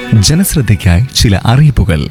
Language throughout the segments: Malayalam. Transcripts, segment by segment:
ജനശ്രദ്ധയ്ക്കായി ചില അറിയിപ്പുകൾ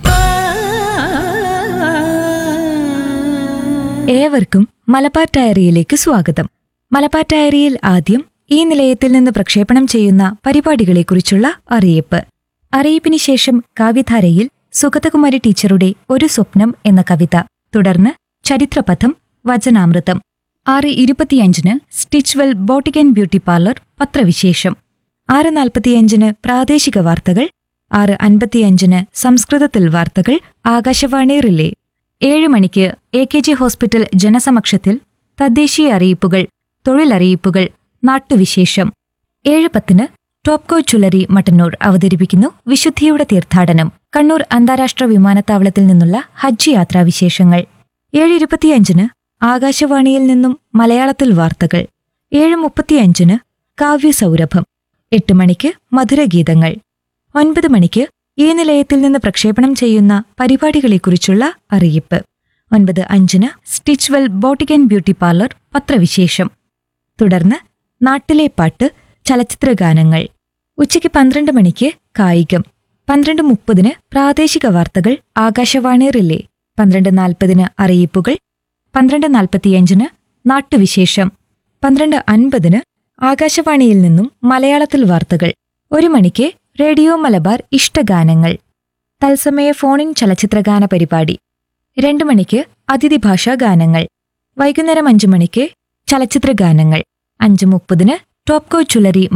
ഏവർക്കും മലബാർ ഡയറിയിലേക്ക് സ്വാഗതം മലബാർ ഡയറിയിൽ ആദ്യം ഈ നിലയത്തിൽ നിന്ന് പ്രക്ഷേപണം ചെയ്യുന്ന പരിപാടികളെക്കുറിച്ചുള്ള അറിയിപ്പ് അറിയിപ്പിന് ശേഷം കാവ്യധാരയിൽ സുഗതകുമാരി ടീച്ചറുടെ ഒരു സ്വപ്നം എന്ന കവിത തുടർന്ന് ചരിത്രപഥം വചനാമൃതം ആറ് ഇരുപത്തിയഞ്ചിന് Stitchwell boutique and beauty parlour പത്രവിശേഷം ആറ് നാൽപ്പത്തിയഞ്ചിന് പ്രാദേശിക വാർത്തകൾ ആറ് അൻപത്തിയഞ്ചിന് സംസ്കൃതത്തിൽ വാർത്തകൾ ആകാശവാണി റിലേ ഏഴ് മണിക്ക് എ കെ ജി ഹോസ്പിറ്റൽ ജനസമക്ഷത്തിൽ തദ്ദേശീയ അറിയിപ്പുകൾ തൊഴിലറിയിപ്പുകൾ നാട്ടുവിശേഷം ഏഴ് പത്തിന് ടോപ്കോ ചുലരി മട്ടന്നൂർ അവതരിപ്പിക്കുന്നു വിശുദ്ധിയുടെ തീർത്ഥാടനം കണ്ണൂർ അന്താരാഷ്ട്ര വിമാനത്താവളത്തിൽ നിന്നുള്ള ഹജ്ജ് യാത്രാവിശേഷങ്ങൾ ഏഴ് ഇരുപത്തിയഞ്ചിന് ആകാശവാണിയിൽ നിന്നും മലയാളത്തിൽ വാർത്തകൾ ഏഴ് മുപ്പത്തിയഞ്ചിന് കാവ്യസൗരഭം എട്ട് മണിക്ക് മധുരഗീതങ്ങൾ ഒൻപത് മണിക്ക് ഈ നിലയത്തിൽ നിന്ന് പ്രക്ഷേപണം ചെയ്യുന്ന പരിപാടികളെക്കുറിച്ചുള്ള അറിയിപ്പ് ഒൻപത് അഞ്ചിന് Stitchwell boutique and beauty parlour പത്രവിശേഷം തുടർന്ന് നാട്ടിലെ പാട്ട് ചലച്ചിത്രഗാനങ്ങൾ ഉച്ചയ്ക്ക് പന്ത്രണ്ട് മണിക്ക് കായികം പന്ത്രണ്ട് മുപ്പതിന് പ്രാദേശിക വാർത്തകൾ ആകാശവാണി റിലേ പന്ത്രണ്ട് നാൽപ്പതിന് അറിയിപ്പുകൾ പന്ത്രണ്ട് നാൽപ്പത്തിയഞ്ചിന് നാട്ടുവിശേഷം പന്ത്രണ്ട് അൻപതിന് ആകാശവാണിയിൽ നിന്നും മലയാളത്തിൽ വാർത്തകൾ ഒരു മണിക്ക് റേഡിയോ മലബാർ ഇഷ്ടഗാനങ്ങൾ തത്സമയ ഫോണിൻ ചലച്ചിത്രഗാന പരിപാടി രണ്ടു മണിക്ക് അതിഥി ഭാഷാ ഗാനങ്ങൾ വൈകുന്നേരം അഞ്ചു മണിക്ക് ചലച്ചിത്രഗാനങ്ങൾ അഞ്ചു മുപ്പതിന് ടോപ്കോ ചുലരി